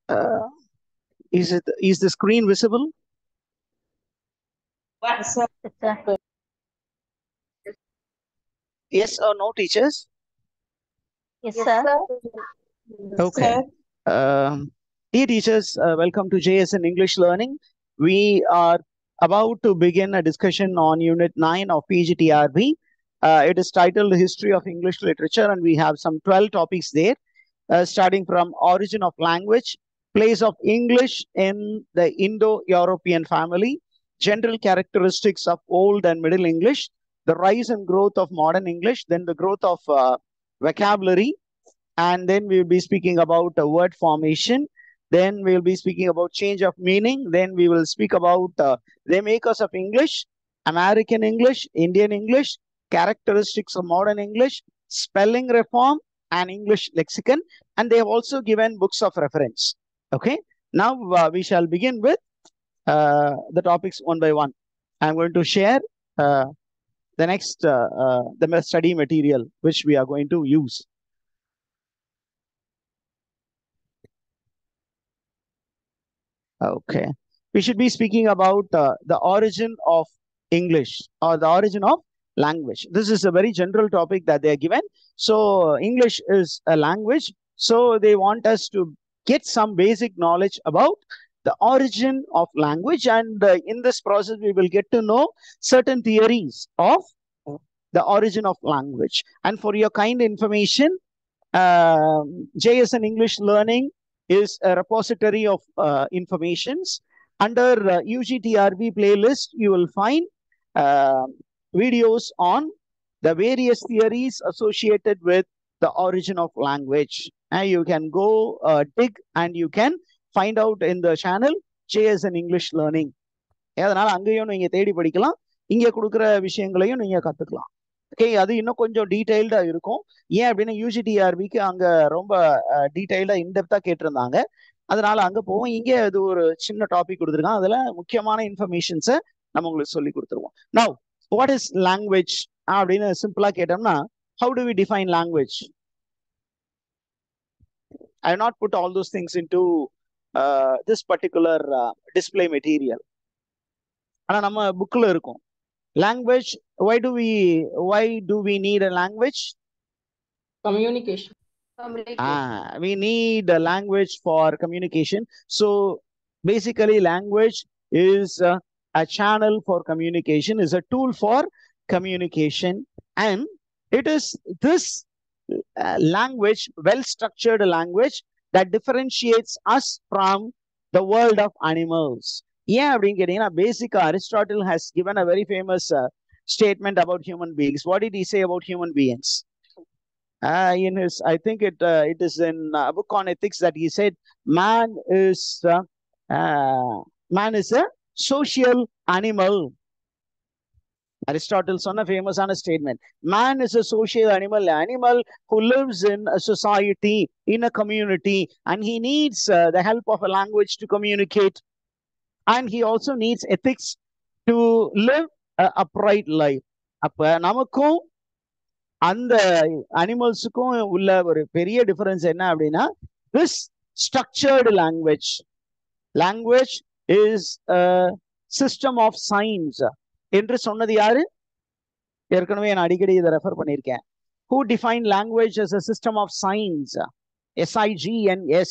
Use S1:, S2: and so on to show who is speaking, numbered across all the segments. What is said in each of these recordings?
S1: Uh, is it is the screen visible?
S2: Yes, sir.
S1: Yes or no, teachers?
S2: Yes, sir.
S1: Okay. Um, dear teachers, uh, welcome to JSN English Learning. We are about to begin a discussion on Unit 9 of PGTRB. Uh, it is titled History of English Literature, and we have some 12 topics there, uh, starting from origin of language, place of English in the Indo-European family, general characteristics of Old and Middle English, the rise and growth of modern English, then the growth of uh, vocabulary, and then we will be speaking about uh, word formation. Then we will be speaking about change of meaning. Then we will speak about uh, the makers of English, American English, Indian English, characteristics of modern English, spelling reform, and English lexicon. And they have also given books of reference. Okay. Now uh, we shall begin with uh, the topics one by one. I'm going to share uh, the next uh, uh, the study material which we are going to use. Okay. We should be speaking about uh, the origin of English or the origin of language. This is a very general topic that they are given. So English is a language. So they want us to get some basic knowledge about the origin of language. And uh, in this process, we will get to know certain theories of the origin of language. And for your kind information, uh, JSN English Learning is a repository of uh, informations. Under uh, UGTRB playlist, you will find uh, videos on the various theories associated with the origin of language. And you can go uh, dig and you can find out in the channel JSN English Learning. அதனால அங்கேயும் நீங்க தேடி படிக்கலாம் இங்க கொடுக்குற விஷயங்களையும் நீங்க கத்துக்கலாம் ஓகே அது இன்னும் கொஞ்சம் டீடைல்டா இருக்கும் ஏன் அப்படின்னா யூஜிடிஆர்பிக்கு அங்க ரொம்ப டீடைல்டா இன்டெப்தா கேட்டிருந்தாங்க அதனால அங்க போவோம் இங்க அது ஒரு சின்ன டாபிக் கொடுத்துருக்கான் அதுல முக்கியமான இன்ஃபர்மேஷன்ஸை நம்ம உங்களுக்கு சொல்லி கொடுத்துருவோம் நவ் வாட் இஸ் லாங்குவேஜ் அப்படின்னு சிம்பிளா கேட்டோம்னா how do we define language I not put all those things in to this particular display material ஆனா நம்ம புக்ல இருக்கும் language why do we why do we need a language
S2: Communication.
S1: ah we need a language for communication so basically language is uh, a channel for communication is a tool for communication and it is this uh, language well structured language that differentiates us from the world of animals ஏன் அப்படின்னு கேட்டீங்கன்னா பேசிக்கா Aristotle has given a very famous statement about human beings what it is about human beings Uh, in his, I think it uh, it is in a book on ethics that he said, man is uh, uh, man is a social animal. Aristotle son a famous on a statement. Man is a social animal, animal who lives in a society, in a community, and he needs uh, the help of a language to communicate and he also needs ethics to live a upright life அப்ப நமக்கும் அந்த அனிமல்ஸுக்கும் உள்ள ஒரு பெரிய difference என்ன அப்படின்னா this structured language language is system of signs என்று சொன்னது யாரு ஏற்கனவே நான் அடிக்கடி இதை ரெஃபர் பண்ணியிருக்கேன் who define language as a system of signs S I G N S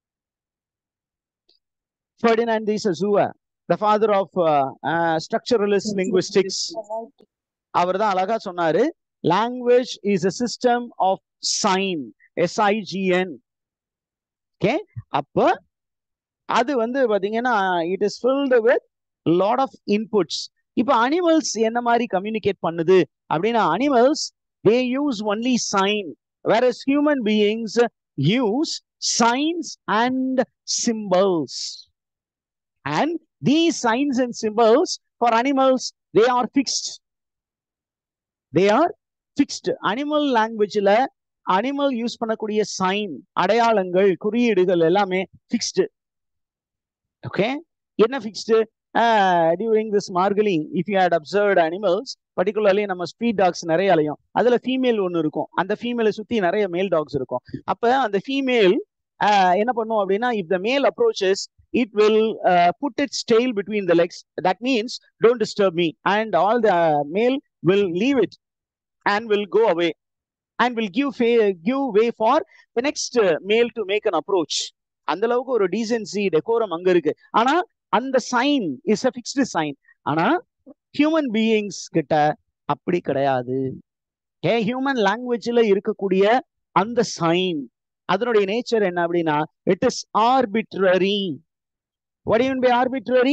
S1: Ferdinand de Saussure, the father of uh, uh, structuralist linguistics. அவர் தான் அழகா சொன்னாரு language is a system of sign S I G N okay அப்ப அது வந்து பாத்தீங்கன்னா it is filled with lot of inputs இப்போ animals என்ன மாதிரி கம்யூனிகேட் பண்ணுது அப்படின்னா animals they use only sign வேற human beings use signs and symbols And these signs and symbols for animals, they are fixed. They are fixed. Animal languageல animal use பண்ணக்கூடிய sign அடையாளங்கள் குறியீடுகள் எல்லாமே ஃபிக்ஸ்டு ஓகே என்ன fixed during this மார்கலி if you had observed animals particularly நம்ம street dogs நிறைய அலையும் அதுல ஃபீமேல் ஒன்று இருக்கும் அந்த ஃபீமேலை சுத்தி நிறைய மேல் டாக்ஸ் இருக்கும் அப்ப அந்த ஃபீமேல் என்ன பண்ணும் அப்படின்னா if the male approaches it will uh, put its tail between the legs. That means don't disturb me. And all the male will leave it and will go away and will give, fa- give way for the next uh, male to make an approach. அந்த அளவுக்கு ஒரு decency decorum அங்க இருக்கு ஆனா அந்த sign is a fixed sign ஆனா human beings கிட்ட அப்படி கிடையாது ஏ ஹியூமன் லாங்குவேஜ்ல இருக்கக்கூடிய அந்த சைன் அதனுடைய நேச்சர் என்ன அப்படின்னா it is arbitrary What do you mean by arbitrary?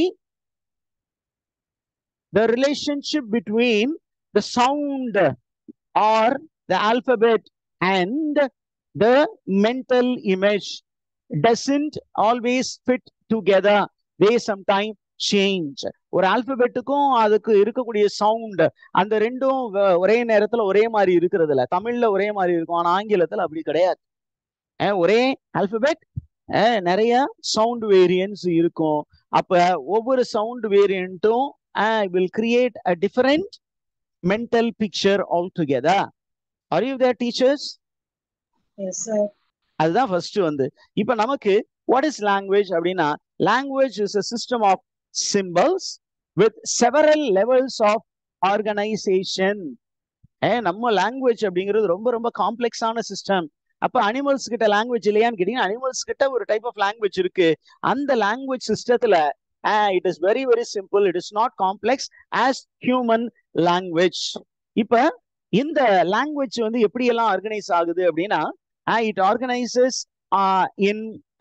S1: The relationship between the sound or the alphabet and the mental image doesn't always fit together. They sometimes change. ஒரு ஆல்பபெட்டுக்கும் அதுக்கு இருக்கக்கூடிய sound அந்த ரெண்டும் வ- ஒரே நேரத்துல ஒரே மாதிரி இருக்கிறது இல்ல தமிழ்ல ஒரே மாதிரி இருக்கும் ஆனா ஆங்கிலத்துல அப்படி கிடையாது அஹ் ஒரே ஆல்பபெட் நிறைய சவுண்ட் வேரியன்ஸ் இருக்கும் அப்ப ஒவ்வொரு சவுண்ட் வேரியண்ட்டும் will create a different mental picture all together are you there teachers
S2: Yes, sir.
S1: அதுதான் ஃபர்ஸ்ட் வந்து இப்ப நமக்கு வாட் இஸ் லாங்குவேஜ் அப்படின்னா language is a system of symbols with several levels of organisation நம்ம லாங்குவேஜ் அப்படிங்கிறது ரொம்ப ரொம்ப காம்ப்ளெக்ஸான சிஸ்டம் அப்ப அனிமல்ஸ் கிட்ட லாங்குவேஜ் இல்லையான்னு கேட்டீங்கன்னா அனிமல்ஸ் கிட்ட ஒரு டைப் ஆஃப் லாங்குவேஜ் இருக்கு அந்த லாங்குவேஜ் சிஸ்டத்துல it is very very simple it is not complex as human language இப்ப இந்த லாங்குவேஜ் வந்து எப்படி எல்லாம் ஆர்கனைஸ் ஆகுது அப்படின்னா it organises in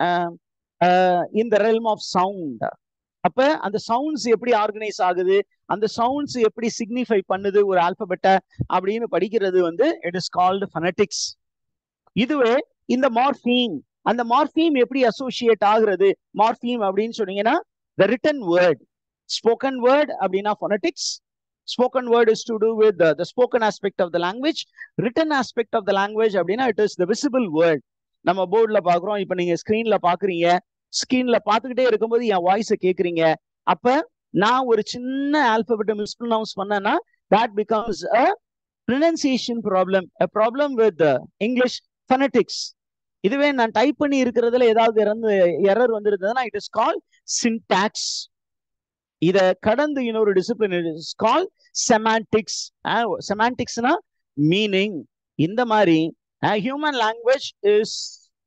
S1: in the realm of sound அப்ப அந்த சவுண்ட்ஸ் எப்படி ஆர்கனைஸ் ஆகுது அந்த சவுண்ட்ஸ் எப்படி சிக்னிஃபை பண்ணுது ஒரு ஆல்பபெட்டை அப்படின்னு படிக்கிறது வந்து இட் இஸ் கால்டு ஃபனட்டிக்ஸ் இதுவே இந்த மார்ஃபீம் அந்த மார்ஃபீம் எப்படி அசோசியேட் ஆகுறது மார்ஃபீம் அப்படின்னு சொன்னீங்கன்னா the written word spoken word அப்படின்னா phonetics spoken word is to do with the spoken aspect of the language written aspect of the language அப்படின்னா it is the visible word நம்ம போர்டில் பார்க்குறோம் இப்போ நீங்க ஸ்க்ரீன்ல பாக்குறீங்க ஸ்க்ரீன்ல பார்த்துக்கிட்டே இருக்கும்போது என் வாய்ஸை கேட்குறீங்க அப்ப நான் ஒரு சின்ன ஆல்பபெட்டை மிஸ் ப்ரொனவுன்ஸ் பண்ணேன்னா that becomes a pronunciation problem a problem with English phonetics இதுவே நான் டைப் பண்ணி இருக்கிறதுல ஏதாவது இறந்து எரர் வந்திருந்ததுன்னா இட் இஸ் கால் சின்டாக்ஸ் இத கடந்து இன்னொரு டிசிப்ளின் இஸ் கால் செமாண்டிக்ஸ் செமாண்டிக்ஸ்னா மீனிங் இந்த மாதிரி human language is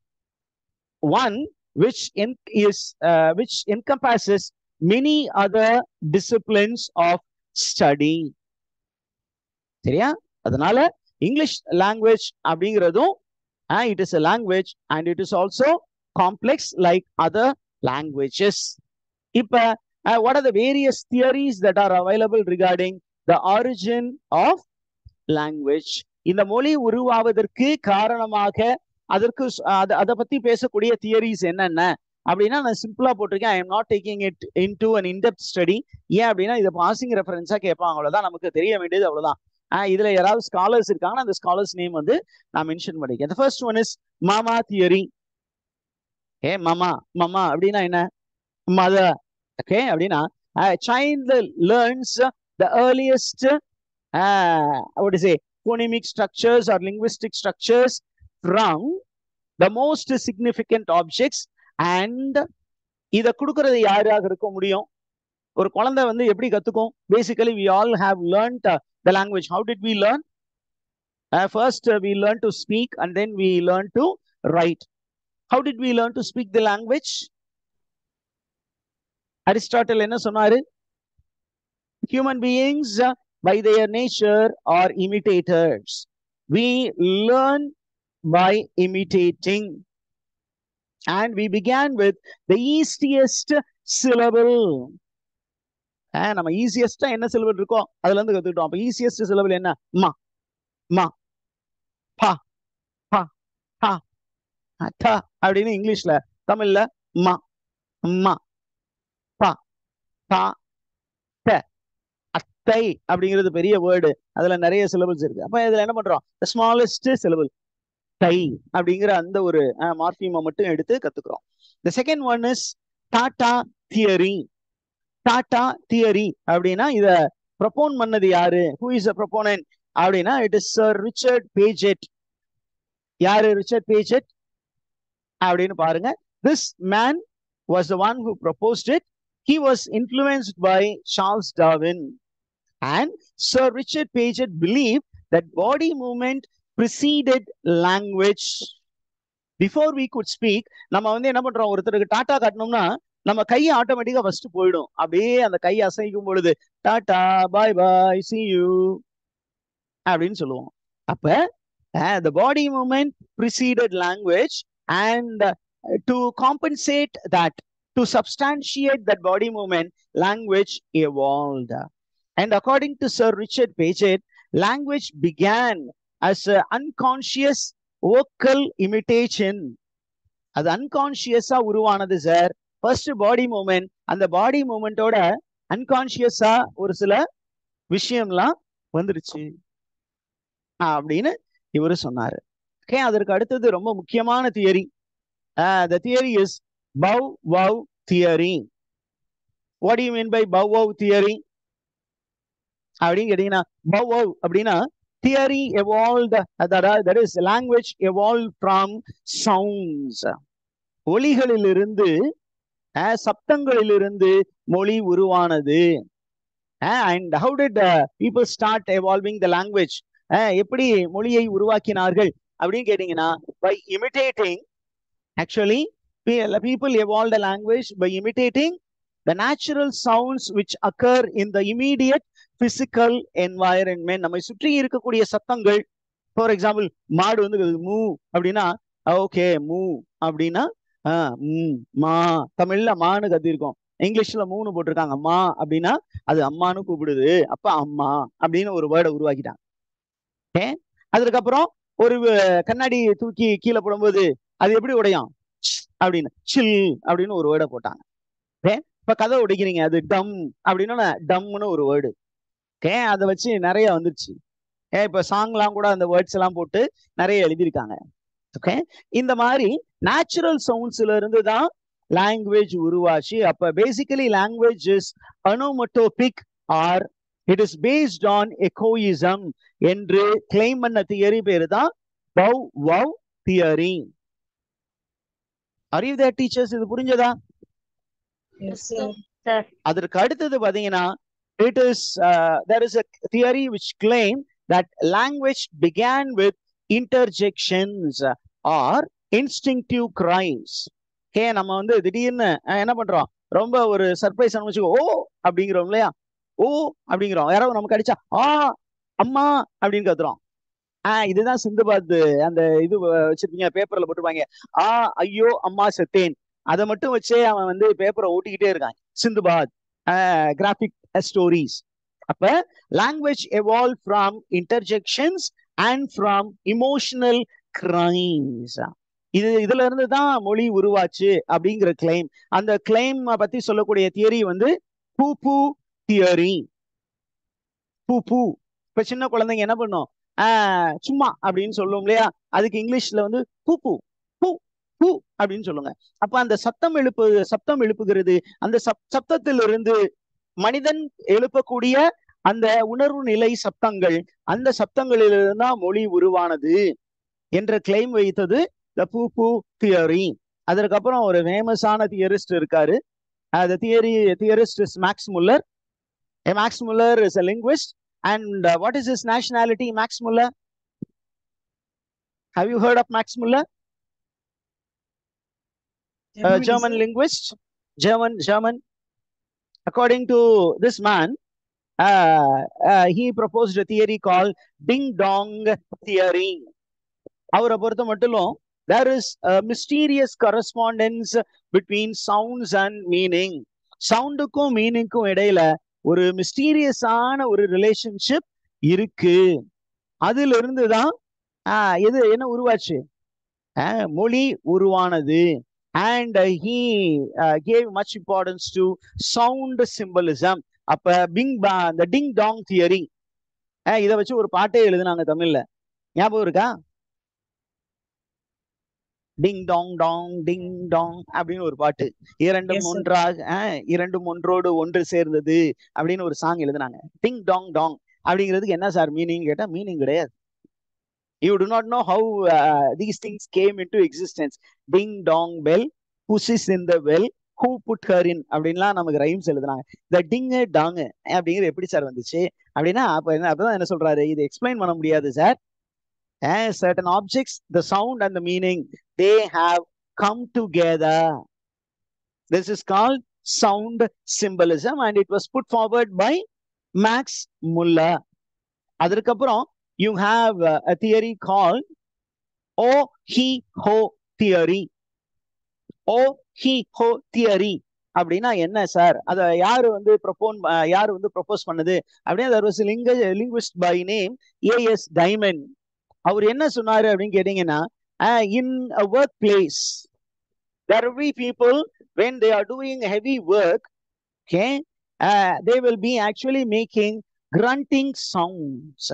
S1: one which in, is uh, which encompasses many other disciplines of study சரியா அதனால இங்கிலீஷ் லாங்குவேஜ் அப்படிங்கிறதும் it is a language and it is also complex like other languages இப்ப what are the various theories that are available regarding the origin of language இந்த மொழி உருவாவதற்கு காரணமாக அதற்கு அதை பத்தி பேசக்கூடிய தியரிஸ் என்னென்ன அப்படின்னா நான் சிம்பிளா போட்டிருக்கேன் I am not taking it in to an in depth study ஏன் அப்படின்னா இதை பாசிங் ரெஃபரன்ஸா கேட்பாங்க அவ்வளவுதான் நமக்கு தெரிய வேண்டியது அவ்வளவுதான் இதுல யாராவது ஸ்காலர்ஸ் இருக்காங்கன்னா அந்த ஸ்காலர்ஸ் நேம் வந்து நான் மென்ஷன் பண்ணிருக்கேன் first one is mama theory a mama mama அப்படின்னா என்ன மதர் ஓகே அப்படின்னா child learns the earliest what to say phonemic structures or linguistic structures from the most significant objects and இத கொடுக்கறது யாராக இருக்க முடியும் ஒரு குழந்தை வந்து எப்படி கத்துக்கும் basically we all have learnt the language how did we learn first we learn to speak and then we learn to write how did we learn to speak the language Aristotle என்ன சொன்னாரு human beings by their nature are imitators. We learn by imitating. And we began with the easiest syllable. நம்ம ஈஸியஸ்டா என்ன syllable இருக்கோ அதுல இருந்து கத்துக்கிட்டோம் அப்ப easiest syllable என்ன மா மா பா பா பா ட அப்படின்னு இங்கிலீஷ்ல தமிழ்ல மா மா பா பா ட அத்தை அப்படிங்கிறது பெரிய வேர்டு அதுல நிறைய சிலபிள்ஸ் இருக்கு அப்ப இதுல என்ன பண்றோம் ஸ்மாலஸ்ட் சிலபிள் தை அப்படிங்கிற அந்த ஒரு மார்பியமை மட்டும் எடுத்து கத்துக்கிறோம் the second one is tata theory tata theory அப்படின்னா இத ப்ரொபோன் பண்ணது யாரு ஹூ இஸ் அ ப்ரொபோனன் அப்படின்னா it is sir Richard Paget யாரு ரிச்சர்ட் பேஜெட் அப்படின்னு பாருங்க this man was the one who proposed it he was influenced by Charles Darwin and sir Richard Paget believe that body movement preceded language before we could speak நம்ம வந்து என்ன பண்றோம் ஒருத்தருக்கு tata காட்டணும்னா நம்ம கை ஆட்டோமேட்டிக்கா first போயிடும் அப்படியே அந்த கை அசைக்கும் பொழுது tata bye bye see you அப்படின்னு சொல்லுவோம் அப்ப the body movement preceded language and uh, to compensate that to substantiate that body movement language evolved and according to sir richard paget language began as an unconscious vocal imitation அது அன்கான்சியஸா உருவானது sir first body moment அந்த பாடி மூமெண்டோட அன்கான்சியஸா ஒரு சில விஷயம்லாம் வந்துருச்சு அப்படின்னு இவரு சொன்னாரு ஓகே அதற்கு அடுத்தது ரொம்ப முக்கியமான theory the theory is bow wow theory what you mean by bow wow theory அப்படின்னு கேட்டீங்கன்னா பவ் வவ் அப்படின்னா theory evolve that is language evolve from sounds ஒலிகளிலிருந்து சப்தங்களிலிருந்து மொழி உருவானது and how did people start evolving the language எப்படி மொழியை உருவாக்கினார்கள் அப்படின்னு கேட்டீங்கன்னா by imitating actually people evolve the language by imitating the natural sounds which occur in the immediate physical environment நம்மை சுற்றி இருக்கக்கூடிய சத்தங்கள் ஃபார் எக்ஸாம்பிள் மாடு வந்து மூ அப்படின்னா ஓகே மூ அப்படின்னா மா தமிழ்ல மான்னு கத்திருக்கோம் இங்கிலீஷ்ல மூணு போட்டிருக்காங்க அம்மா அப்படின்னா அது அம்மானு கூப்பிடுது அப்ப அம்மா அப்படின்னு ஒரு வேர்டை உருவாக்கிட்டாங்க ஓகே அதுக்கப்புறம் ஒரு கண்ணாடி தூக்கி கீழே போடும்போது அது எப்படி உடையும் அப்படின்னு சில் அப்படின்னு ஒரு வேர்டை போட்டாங்க ஓகே இப்ப கதை உடைக்கிறீங்க அது டம் அப்படின்னா டம்னு ஒரு வேர்டு ஓகே அதை வச்சு நிறைய வந்துருச்சு ஏ இப்ப சாங்லாம் கூட அந்த வேர்ட்ஸ் எல்லாம் போட்டு நிறைய எழுதியிருக்காங்க ஓகே இந்த மாதிரி நேச்சுரல் சவுண்ட்ஸ்ல இருந்து தான் லாங்குவேஜ் உருவாச்சு அப்ப basically language is onomatopoeic or it is based on echoism என்று கிளைம் பண்ண தியரி பேரு தான் பவ் வவ் தியரி அறிவு தேர் டீச்சர்ஸ் இது புரிஞ்சதா
S2: Yes, sir.
S1: அதற்கு அடுத்தது பாத்தீங்கன்னா it is there is a theory which claim that language began with interjections or instinctive cries கே நம்ம வந்து திடீர்னு என்ன பண்றோம் ரொம்ப ஒரு சர்ப்ரைஸ் அனுப்பிச்சுக்கோ ஓ அப்படிங்கிறோம் இல்லையா ஓ அப்படிங்கிறோம் யாராவது நமக்கு அடிச்சா ஆ அம்மா அப்படின்னு கத்துறோம் ஆஹ் இதுதான் சிந்துபாத் அந்த இது வச்சிருப்பீங்க பேப்பர்ல போட்டுருப்பாங்க ஆ ஐயோ அம்மா செத்தேன் அதை மட்டும் வச்சே அவன் வந்து பேப்பரை ஓட்டிக்கிட்டே இருக்கான் சிந்துபாத் கிராஃபிக் ஸ்டோரிஸ் அப்ப language evolve from interjections and from emotional cries இது இதுல இருந்து தான் மொழி உருவாச்சு அப்படிங்கிற கிளைம் அந்த கிளைம் பத்தி சொல்லக்கூடிய தியரி வந்து பூ பூ தியரி பூ பூ இப்ப சின்ன குழந்தைங்க என்ன பண்ணும் ஆஹ் சும்மா அப்படின்னு சொல்லுவோம் இல்லையா அதுக்கு இங்கிலீஷ்ல வந்து பூ பூ பூ பூ அப்படின்னு சொல்லுங்க அப்ப அந்த சத்தம் எழுப்பு சப்தம் எழுப்புகிறது அந்த சப் சப்தத்திலிருந்து மனிதன் எழுப்பக்கூடிய அந்த உணர்வு நிலை சப்தங்கள் அந்த சப்தங்களிலிருந்து தான் மொழி உருவானது என்ற கிளைம் வைத்தது த பூ பூ தியரி அதற்கப்புறம் ஒரு ஃபேமஸான தியரிஸ்ட் இருக்காரு the theory theorist is Max Muller. A Max Muller is a linguist. And uh, what is his nationality, Max Muller? Have you heard of Max Muller? A
S2: Germany,
S1: German
S2: sir.
S1: linguist. German, German. According to this man, uh, uh, he proposed a theory called Ding Dong theory. அவரை பொறுத்த மட்டும் there is a mysterious correspondence between sounds and meaning. சவுண்டுக்கும் மீனிங்க்கும் இடையில ஒரு மிஸ்டீரியஸான ஒரு relationship இருக்கு அதுல இருந்து தான் ஆஹ் எது என்ன உருவாச்சு ஆஹ் மொழி உருவானது and he gave much importance to sound symbolism அப்ப பிங் பா இந்த டிங் டாங் தியரி இதை வச்சு ஒரு பாட்டே எழுதுனாங்க தமிழ்ல ஞாபகம் இருக்கா ding dong dong ding dong அப்படின்னு ஒரு பாட்டு இரண்டும்
S2: Yes, sir.
S1: ஒன்றாக ஆஹ் இரண்டும் ஒன்றோடு ஒன்று சேர்ந்தது அப்படின்னு ஒரு சாங் எழுதுனாங்க டிங் டாங் டாங் அப்படிங்கிறதுக்கு என்ன சார் மீனிங் கேட்டா மீனிங் கிடையாது you to not know how these things game in to existence ding Tang bell புசிஸ் in the well who put her in அப்படின்லாம் நமக்கு ரைம்ஸ் எழுதுனாங்க இந்த டிங்கு டாங்கு அப்படிங்கிறது எப்படி சார் வந்துச்சு அப்படின்னா அப்ப என்ன அப்பதான் என்ன சொல்றாரு இது எக்ஸ்பிளைன் பண்ண முடியாது sir certain objects the sound and the meaning they have come together this is called sound symbolism and it was put forward by max muller அதற்கப்புறம் you have uh, a theory called o he ho theory o he ho theory அப்படின்னா என்ன sir அத யாரு வந்து ப்ரொபோன் யாரு வந்து propose பண்ணுது அப்படின்னா there was a linguist by name A S Diamond அவர் என்ன சொன்னாரு அப்படின்னு கேட்டீங்கன்னா in a work place there will be people when they are doing heavy work okay uh, they will be actually making grunting sounds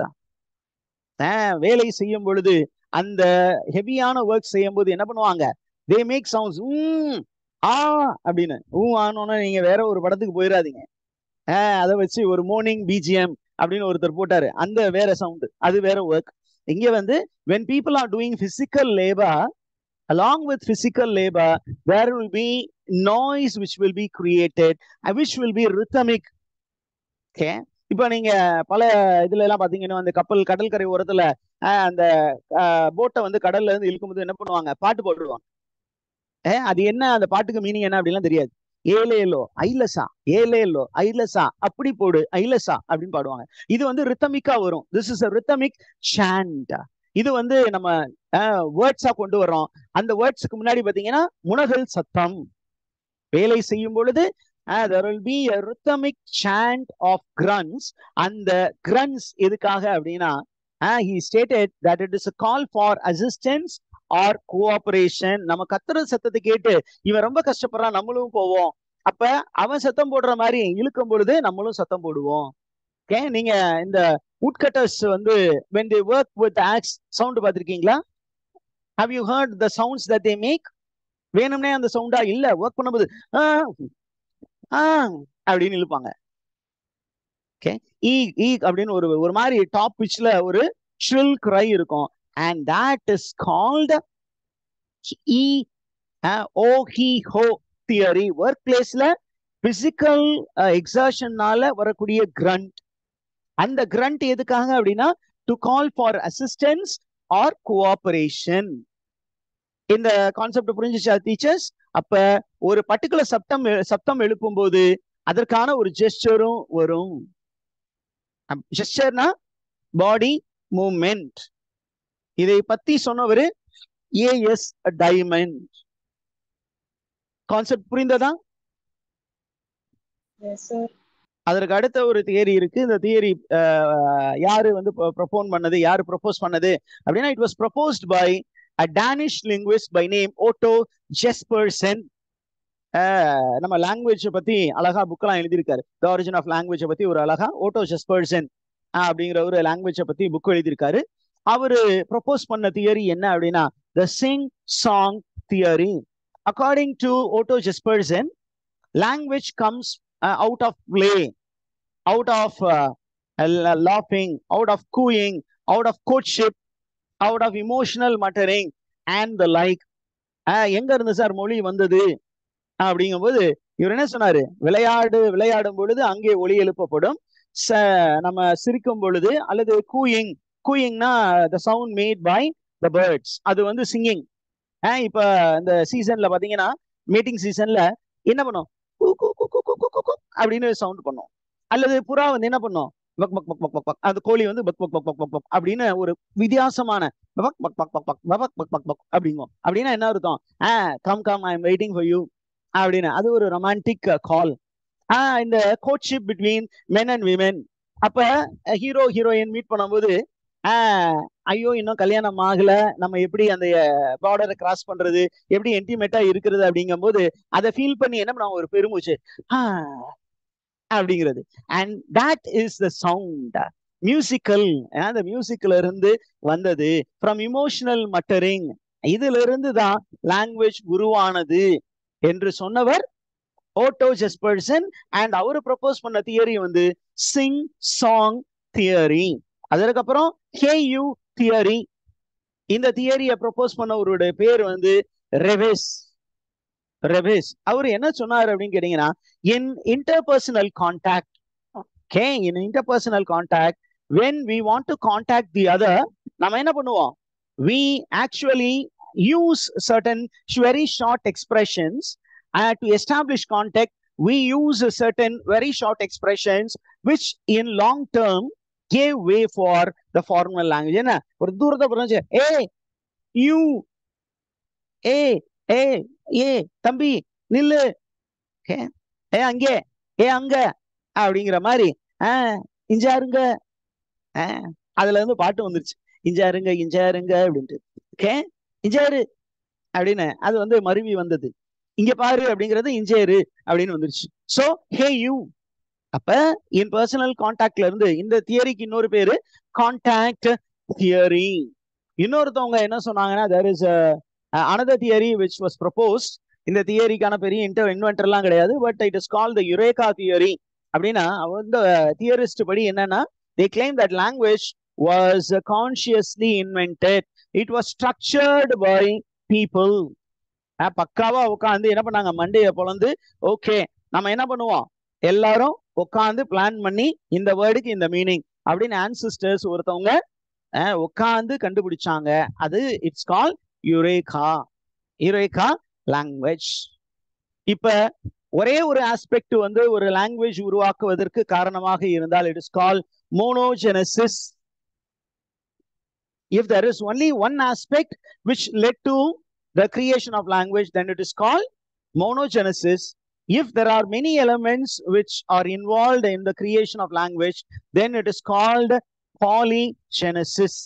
S1: வேலை செய்யும் பொழுது அந்த ஹெவியான ஒர்க் செய்யும் போது என்ன பண்ணுவாங்க தே மேக் சவுண்ட்ஸ் ஊம் ஆ அப்படின்னு ஊ ஆனோன்னு நீங்க வேற ஒரு படத்துக்கு போயிடாதீங்க அதை வச்சு ஒரு மார்னிங் பிஜிஎம் அப்படின்னு ஒருத்தர் போட்டாரு அந்த வேற சவுண்ட் அது வேற ஒர்க் இங்க வந்து when people are doing physical labour along with physical labor there will be noise which will be created which will be rhythmic okay இப்போ நீங்க பல இதுல எல்லாம் பாத்தீங்கன்னா அந்த கப்பல் கடற்கரை ஓரத்துல அந்த போட்டை வந்து கடல்ல இருந்து இழுக்கும்போது என்ன பண்ணுவாங்க பாட்டு போட்டுருவாங்க அது என்ன அந்த பாட்டுக்கு மீனிங் என்ன அப்படிலாம் தெரியாது ஏலேலோ ஐலசா ஏலேலோ ஐலசா அப்படி போடு ஐலசா அப்படின்னு பாடுவாங்க இது வந்து ரித்தமிக்கா வரும் this is a rhythmic sound இது வந்து நம்ம வேர்ட்ஸா கொண்டு வர்றோம் அந்த வேர்ட்ஸுக்கு முன்னாடி பாத்தீங்கன்னா முனகல் சத்தம் வேலை செய்யும் பொழுது there will be a rhythmic chant of grunts அந்த grunts எதுக்காக அப்படின்னா he stated that it is a call for assistance or cooperation நம்ம கத்துற சத்தத்தை கேட்டு இவன் ரொம்ப கஷ்டப்படுறான் நம்மளும் போவோம் அப்ப அவன் சத்தம் போடுற மாதிரி இழுக்கும் பொழுது நம்மளும் சத்தம் போடுவோம் ஓகே நீங்க இந்த உட்கட்டர்ஸ் வந்து when they work with axe sound பார்த்திருக்கீங்களா have you heard the sounds that they make வேணும்னே அந்த சவுண்டா இல்ல ஒர்க் பண்ணும்போது அப்படின்னு இழுப்பாங்க ஓகே ஈ ஈ அப்படின்னு ஒரு ஒரு மாதிரி டாப் பிச்ல ஒரு ஷ்ரில் கிரை இருக்கும் and that is called E uh, O he ho theory workplaceல physical uh, exertionனால வரக்கூடிய grunt அந்த grunt எதுக்காக அப்படின்னா to call for assistance or cooperation இந்த கான்செப்ட் புரிஞ்சுச்சா டீச்சர்ஸ் அப்ப ஒரு பர்டிகுலர் சப்தம் சப்தம் எழுப்பும் போது அதற்கான ஒரு ஜெஸ்டரும் வரும் ஜெஸ்டர்னா பாடி மூமெண்ட் இதை பத்தி சொன்னவர் ஏஎஸ் டைமண்ட் கான்செப்ட் புரிந்ததா அதற்கு அடுத்த ஒரு தியரி இருக்கு இந்த தியரி யாரு வந்து ப்ரொபோன் பண்ணது யாரு ப்ரொபோஸ் பண்ணது அப்படின்னா it was proposed by a Danish linguist by name Otto Jespersen நம்ம லாங்குவேஜ் பத்தி அழகா புக்கெல்லாம் எழுதியிருக்காரு த ஆரிஜின் ஆஃப் லாங்குவேஜை பத்தி ஒரு அழகா ஓட்டோ ஜெஸ்பர்சன் அப்படிங்கிற ஒரு லாங்குவேஜை பத்தி புக் எழுதியிருக்காரு அவரு ப்ரொபோஸ் பண்ண தியரி என்ன அப்படின்னா the sing song theory according to Otto Jespersen language comes out of play out of லாஃபிங் out of cooing out of courtship out of emotional muttering and the like எங்க இருந்து sir மொழி வந்தது அப்படிங்கும்போது இவர் என்ன சொன்னாரு விளையாடு விளையாடும் பொழுது அங்கே ஒளி எழுப்பப்படும் நம்ம சிரிக்கும் பொழுது அல்லது கூயிங் கூயிங்னா the sound made by the birds அது வந்து சிங்கிங் இப்ப இந்த சீசன்ல பாத்தீங்கன்னா மீட்டிங் சீசன்ல என்ன பண்ணும் அப்படின்னு சவுண்ட் பண்ணும் அல்லது புறா வந்து என்ன பண்ணும் பக் பக் பக் பக் பக் பக் அந்த கோழி வந்து பக் பக் பக் பக் பக் பக் அப்படின்னு ஒரு வித்தியாசமான பக் பக் பக் பக் பக் பக் பக் பக் பக் அப்படிங்கும் அப்படின்னா என்ன அர்த்தம் ah come come I am waiting for you அப்படின்னு அது ஒரு ரொமான்டிக் கால் ஆஹ் இந்த courtship between men and women அப்ப ஹீரோ ஹீரோயின் மீட் பண்ணும்போது ஆஹ் ஐயோ இன்னும் கல்யாணம் ஆகல நம்ம எப்படி அந்த பார்டரை கிராஸ் பண்றது எப்படி என்டிமேட்டா இருக்கிறது அப்படிங்கும் போது அதை ஃபீல் பண்ணி என்ன பண்ணுவாங்க ஒரு பெருமூச்சு அப்படிங்கிறது and that is the sound musical அந்த மியூசிக்ல இருந்து வந்தது ஃப்ரம் இமோஷனல் மட்டரிங் இதுல இருந்து தான் லாங்குவேஜ் உருவானது என்று சொன்னவர் ஓட்டோ ஜெஸ்பர்சன் அண்ட் அவரு ப்ரப்போஸ் பண்ண தியரி வந்து சிங் சாங் தியரி அதற்கப்புறம் ஹே யூ தியரி இந்த தியரியை ப்ரொபோஸ் பண்ணவருடைய பேர் வந்து ரெவேஸ் ரெவேஸ் அவர் என்ன சொன்னார் அப்படின்னு கேட்டீங்கன்னா in interpersonal contact okay in interpersonal contact when we want to contact the other நம்ம என்ன பண்ணுவோம் we actually use certain very short expressions to establish contact we use a certain very short expressions which in long term gave way for the formal language என்ன ஒரு தூரத்தை புரிஞ்சு ஏ you ஏ ஏ ஏ தம்பி நில்லு ஏ ஏ அங்கே ஏ அங்க அப்படிங்கிற மாதிரி ஆஹ் இஞ்சாருங்க ஆஹ் அதுல இருந்து பாட்டு வந்துருச்சு இஞ்சாருங்க இஞ்சாருங்க அப்படின்ட்டு ஓகே இஞ்சாரு அப்படின்னு அது வந்து மருவி வந்தது இங்க பாரு அப்படிங்கிறது இஞ்சேரு அப்படின்னு வந்துருச்சு சோ ஹே யூ அப்ப இன் பர்சனல் கான்டாக்ட்ல இருந்து இந்த தியரிக்கு இன்னொரு பேரு கான்டாக்ட் தியரி இன்னொருத்தவங்க என்ன சொன்னாங்கன்னா there is another theory which was propose இந்த தியரிக்கான பெரிய இன்டர் இன்வென்டர்லாம் கிடையாது but it is call the eureka theory அப்படின்னா இந்த தியரிஸ்ட் படி என்னன்னா they claim that language was consciously invented it was structured by people பக்காவா உட்காந்து என்ன பண்ணாங்க மண்டையை பொழந்து ஓகே நம்ம என்ன பண்ணுவோம் எல்லாரும் உட்காந்து பிளான் பண்ணி இந்த வேர்டுக்கு இந்த மீனிங் அப்படின்னு ஆன்சிஸ்டர்ஸ் ஒருத்தவங்க உட்காந்து கண்டுபிடிச்சாங்க அது it's call eureka eureka language இப்ப ஒரே ஒரு ஆஸ்பெக்ட் வந்து ஒரு லாங்குவேஜ் உருவாக்குவதற்கு காரணமாக இருந்தால் it is call monogenesis if there is only one aspect which led to the creation of language, then it is called monogenesis. If there are many elements which are involved in the creation of language, then it is called polygenesis.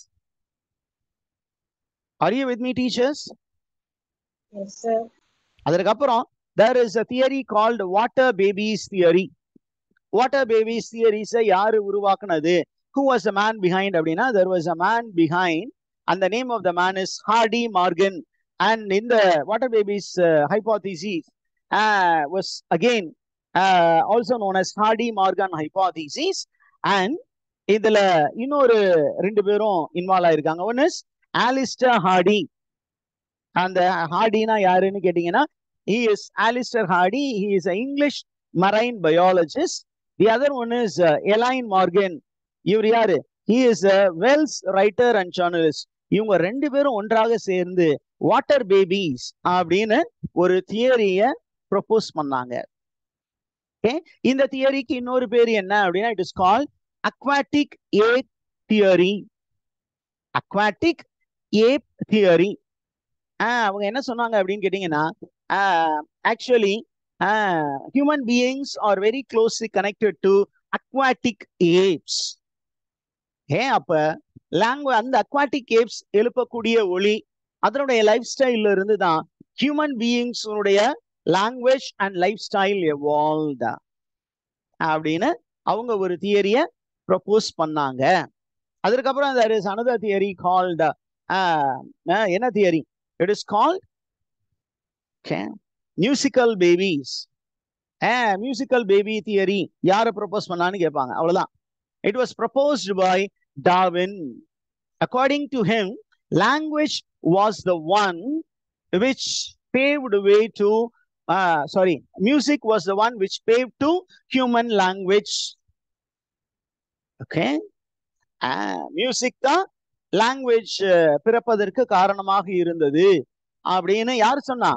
S1: Are you with me, teachers?
S2: Yes, sir.
S1: அதற்கப்புறம் there is a theory called water babies theory. Water babies theories யாரு உருவாக்குனது who was the man behind அப்படின்னா there was a man behind and the name of the man is Hardy Morgan and in the water babies uh, hypothesis uh, was again uh, also known as Hardy Morgan hypothesis and இதுல இன்னொரு ரெண்டு பேரும் involve ஆயிருக்காங்க one is Alistair Hardy அந்த ஹார்டினா யாருன்னு கேட்டீங்கன்னா he is Alistair Hardy he is an English marine biologist the other one is uh, Elaine Morgan இவர் யாரு he is a Wells writer and journalist இவங்க ரெண்டு பேரும் ஒன்றாக சேர்ந்து வாட்டர் பேபிஸ் அப்படின்னு ஒரு தியரிய ப்ரொபோஸ் பண்ணாங்க ஓகே இந்த தியரிக்கு இன்னொரு பேர் என்ன அப்படின்னா it is call aquatic ape theory aquatic ape theory அவங்க என்ன சொன்னாங்க அப்படின்னு கேட்டீங்கன்னா actually human beings are very closely connected to aquatic apes ஏன் அப்ப லாங்குவேஜ் அந்த அக்வாட்டிக் ஏப்ஸ் எழுப்பக்கூடிய ஒளி அதனுடைய லைஃப் ஸ்டைல்ல இருந்து தான் ஹியூமன் பீயிங்ஸுடைய லாங்குவேஜ் அண்ட் லைஃப் ஸ்டைல் எவால்வ்டா அப்படின்னு அவங்க ஒரு தியரிய ப்ரப்போஸ் பண்ணாங்க அதுக்கப்புறம் there is another theory called என்ன theory it is called musical babies musical baby theory யாரை ப்ரப்போஸ் பண்ணான்னு கேட்பாங்க அவ்வளவுதான் it was proposed by Darwin according to him language was the one which paved way to uh, sorry music was the one which paved to human language okay music தான் language பிறப்பதற்கு காரணமாக இருந்தது அப்படின்னு யார் சொன்னா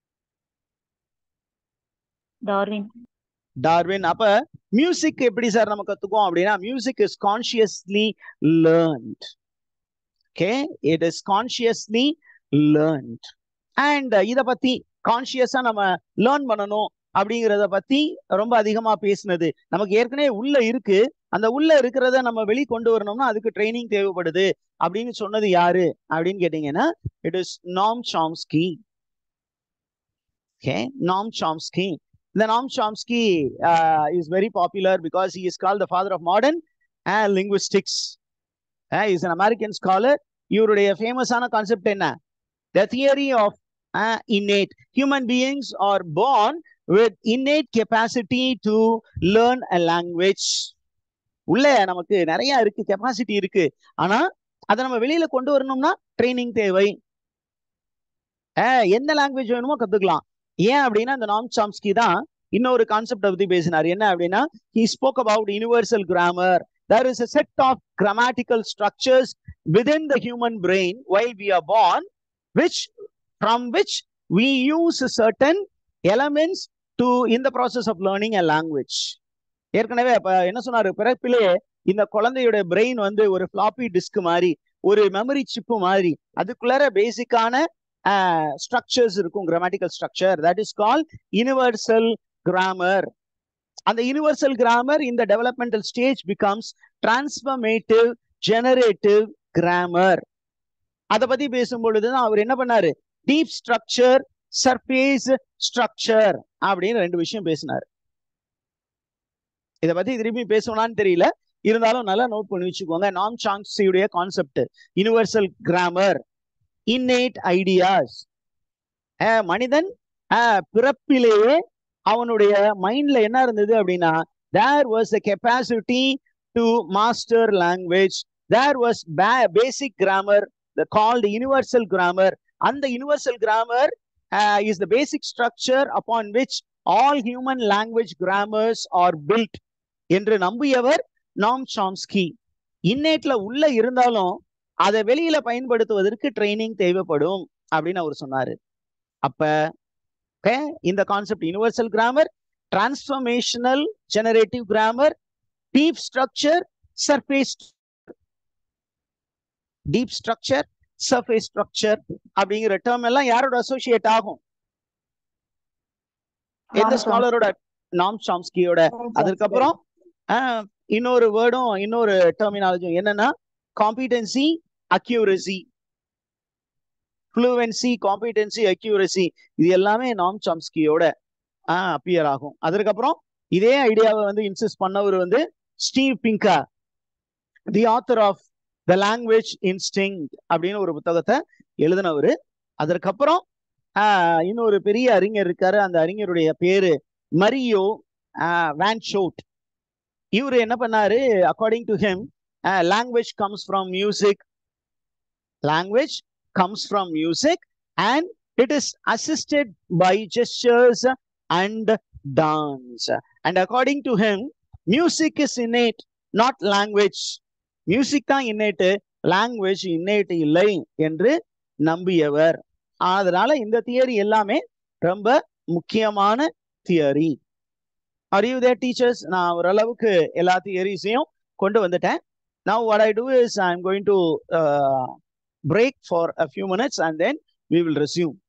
S3: டார்வின்
S1: டார்வின் அப்ப music எப்படி sir நம்ம கத்துக்குவோம் அப்படின்னா music is consciously learnt okay it is consciously learnt and இத பத்தி கான்சியஸா நம்ம லேர்ன் பண்ணணும் அப்படிங்கிறத பத்தி ரொம்ப அதிகமா பேசினது நமக்கு ஏற்கனவே உள்ள இருக்கு அந்த உள்ள இருக்கிறத நம்ம வெளி கொண்டு வரணும்னா அதுக்கு ட்ரைனிங் தேவைப்படுது அப்படின்னு சொன்னது யாரு அப்படின்னு கேட்டீங்கன்னா it is Noam Chomsky okay Noam Chomsky இந்த Noam Chomsky is very popular because he is call the father of modern linguistics is an American scholar இவருடைய ஃபேமஸான கான்செப்ட் என்ன the theory of innate human beings are born with innate capacity to learn a language உள்ள நமக்கு நிறைய இருக்கு capacity இருக்கு ஆனா அதை நம்ம வெளியில கொண்டு வரணும்னா ட்ரைனிங் தேவை அஹ் எந்த லாங்குவேஜ் வேணுமோ கத்துக்கலாம் ஏன் அப்படின்னா இந்த நாம் சாம்ஸ்கி தான் இன்னொரு கான்செப்ட் பத்தி பேசினார் என்ன அப்படின்னா he spoke about universal grammar there is a set of grammatical structures within the human brain while we are born which from which we use certain elements to in the process of learning a language ஏற்கனவே அப்ப என்ன சொன்னாரு பிறப்பிலே இந்த குழந்தையோட brain வந்து ஒரு floppy disk மாதிரி ஒரு மெமரி சிப்பு மாதிரி அதுக்குள்ளார பேசிக்கான ஸ்ட்ரக்சர்ஸ் இருக்கும் grammatical structure that is call universal grammar அந்த யூனிவர்சல் கிராமர் இந்த developmental stage becomes transformative generative grammar அதை பத்தி பேசும் பொழுதுதான் அவர் என்ன பண்ணாரு டீப் ஸ்ட்ரக்சர் சர்ஃபேஸ் ஸ்ட்ரக்சர் அப்படின்னு ரெண்டு விஷயம் பேசினார் இதை பத்தி திருப்பி பேசணும்னு தெரியல இருந்தாலும் நல்லா நோட் பண்ணி வச்சுக்கோங்க நாம் சாங்ஸியுடைய concept universal grammar innate ideas மனிதன் பிறப்பிலேயே அவனுடைய மைண்ட்ல என்ன இருந்தது அப்படின்னா there was a capacity to master language there was basic grammar called universal grammar அந்த universal grammar is the basic structure upon which all human language grammars are built என்று நம்பியவர் நாம் சாம்ஸ்கி இன்னேட்ல உள்ள இருந்தாலும் அதை வெளியில பயன்படுத்துவதற்கு ட்ரைனிங் தேவைப்படும் அப்படின்னு அவர் சொன்னாரு அப்ப இந்த concept universal grammar transformational generative grammar deep structure surface deep structure surface structure அப்படிங்கிற டேர்ம் எல்லாம் யாரோட அசோசியேட் ஆகும் எந்த ஸ்காலரோட நாம் சாம்ஸ்கியோட அதுக்கப்புறம் இன்னொரு வேர்டும் இன்னொரு டெர்மினாலஜியும் என்னன்னா competency accuracy fluency competency accuracy இது எல்லாமே நாம் சாம்ஸ்கியோட அப்பியர் ஆகும் அதற்கப்புறம் இதே ஐடியாவை வந்து இன்சிஸ்ட் பண்ணவர் வந்து Steve Pinker the author of the language instinct அப்படின்னு ஒரு புத்தகத்தை எழுதினவர் அதற்கப்புறம் இன்னொரு பெரிய அறிஞர் இருக்காரு அந்த அறிஞருடைய பேரு மரியோ வேன் ஷோட் இவரு என்ன பண்ணாரு according to him language comes from music language comes from music and it is assisted by gestures and dance and according to him music is innate not language music தான் innate language இன்னேட்டு இல்லை என்று நம்பியவர் அதனால இந்த theory எல்லாமே ரொம்ப முக்கியமான theory are you there teachers நான் ஓரளவுக்கு எல்லா தியரிஸையும் கொண்டு வந்துட்டேன் now what I do is I am going to break for a few minutes and then we will resume